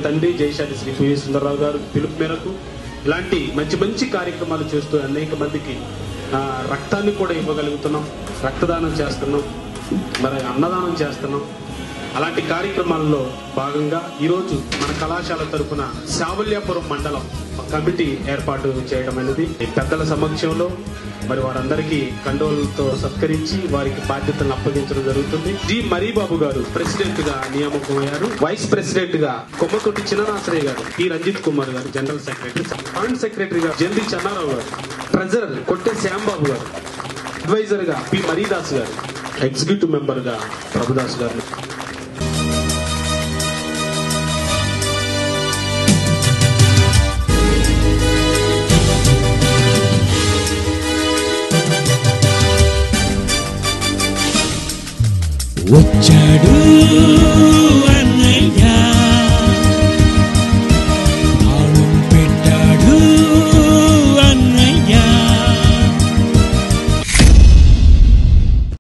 తండ్రి జయశాలి శ్రీ పివి సుందరరావు గారు పిలుపు మేరకు ఇలాంటి మంచి మంచి కార్యక్రమాలు చేస్తూ అనేక మందికి ఆ, రక్తాన్ని కూడా ఇవ్వగలుగుతున్నాం రక్తదానం చేస్తున్నాం మరి అన్నదానం చేస్తున్నాం అలాంటి కార్యక్రమాల్లో భాగంగా ఈరోజు మన కళాశాల తరపున శావల్యాపురం మండలం కమిటీ ఏర్పాటు చేయడం అనేది ఈ పెద్దల సమక్షంలో మరి వారందరికీ కండోలతో సత్కరించి వారికి బాధ్యతలను అప్పగించడం జరుగుతుంది జి మరీబాబు గారు ప్రెసిడెంట్ గా నియామకమయ్యారు వైస్ ప్రెసిడెంట్ గా కొమ్మకొట్టి చిన్ననాశ్రయ్య గారు పి రంజిత్ కుమార్ గారు జనరల్ సెక్రటరీ జాయింట్ సెక్రటరీ గా జంది చెన్నారావు గారు ట్రెజరర్ కొట్టే శ్యాంబాబు గారు అడ్వైజర్ గా పి మరీదాస్ గారు ఎగ్జిక్యూటివ్ మెంబర్ గా ప్రభుదాస్ గారు వచ్చాడు